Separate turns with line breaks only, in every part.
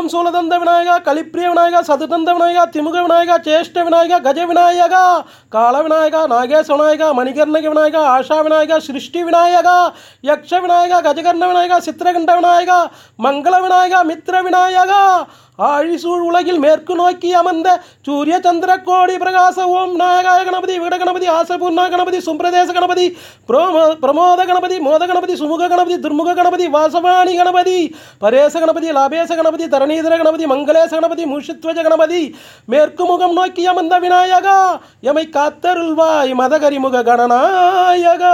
சூலதந்த விநாயகா கலிப்பிரிய விநாயகா சதுதந்த விநாயகா திமுக விநாயகா சேஷ்ட விநாயகா கஜ விநாயகா கால விநாயகா நாகேಶ விநாயகா மணிகர்ணக விநாயகா ஆஷா விநாயகா சிருஷ்டி விநாயகா யக்ஷ விநாயகா கஜகர்ண விநாயகா சித்திரகண்ட விநாயகா மங்கள விநாயகா மித்ர விநாயகா ஆழிசூழ் உலகில் மேற்கு நோக்கி அமர்ந்த சூரிய சந்திர கோடி பிரகாச ஓம் நாயகாய கணபதி விகட கணபதி ஆசபூர்ணா கணபதி சும்பிரதேச கணபதி பிரமோ பிரமோத கணபதி மோத கணபதி சுமுக கணபதி துர்முக கணபதி வாசவாணி கணபதி பரேச கணபதி லாபேச கணபதி தரணீதர கணபதி மங்களேச கணபதி மூஷித்வஜ கணபதி மேற்கு முகம் நோக்கி அமர்ந்த விநாயகா எமை காத்தருள்வாய் மதகரிமுக கணநாயகா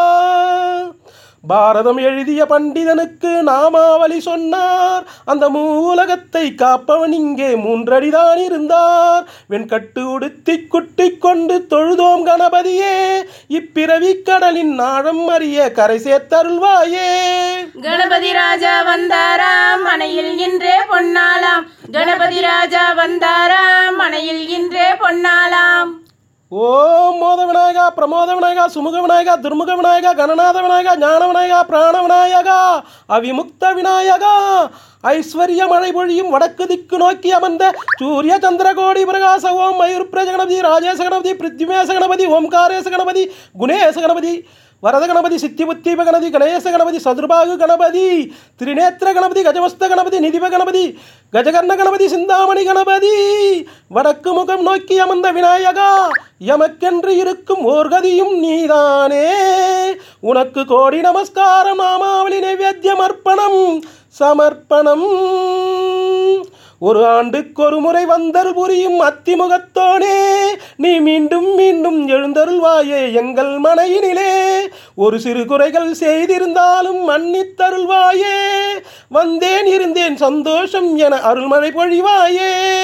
பாரதம் எழுதிய பண்டிதனுக்கு நாமாவளி சொன்னார் அந்த மூலகத்தை காப்பவன் இங்கே மூன்றடிதான் இருந்தார் வெண்கட்டு உடுத்தி குட்டி கொண்டு தொழுதோம் கணபதியே இப்பிறவி கடலின் ஆழம் அறிய கரை சேர்த்தருள்வாயே
கணபதி ராஜா வந்தாராம் மனையில் இன்றே பொன்னாலாம் கணபதி ராஜா வந்தாராம் மனையில் இன்றே பொன்னாலாம்
ஓம் மோத விநாயகா பிரமோத விநாயகா சுமுக விநாயகா துர்முக விநாயகா கணநாத விநாயகா ஞான விநாயகா பிராண விநாயகா அவிமுக்த விநாயகா ஐஸ்வர்ய மழை பொழியும் வடக்கு திக்கு நோக்கி அமர்ந்த சூரிய சந்திரகோடி பிரகாச ஓம் மயூர்பிரஜ கணபதி ராஜேச கணபதி பிருத்விமேச கணபதி ஓம்காரேச கணபதி குணேச கணபதி வரத கணபதி சித்தி புத்திப கணபதி கணேச கணபதி சதுர்பாகு கணபதி திரிநேத்திர கணபதி கஜமஸ்த கணபதி நிதிப கணபதி கஜகர்ண கணபதி சிந்தாமணி கணபதி வடக்கு முகம் நோக்கி அமர்ந்த விநாயகா எமக்கென்று இருக்கும் ஓர் கதியும் நீதானே உனக்கு கோடி நமஸ்காரம் நாமாவளி நைவேத்தியம் அர்ப்பணம் சமர்ப்பணம் ஒரு ஆண்டுக்கு ஒரு முறை வந்தருள் புரியும் அத்திமுகத்தோனே நீ மீண்டும் மீண்டும் எழுந்தருள்வாயே எங்கள் மனையினிலே ஒரு சிறு குறைகள் செய்திருந்தாலும் மன்னித்தருள்வாயே வந்தேன் இருந்தேன் சந்தோஷம் என அருள்மழை பொழிவாயே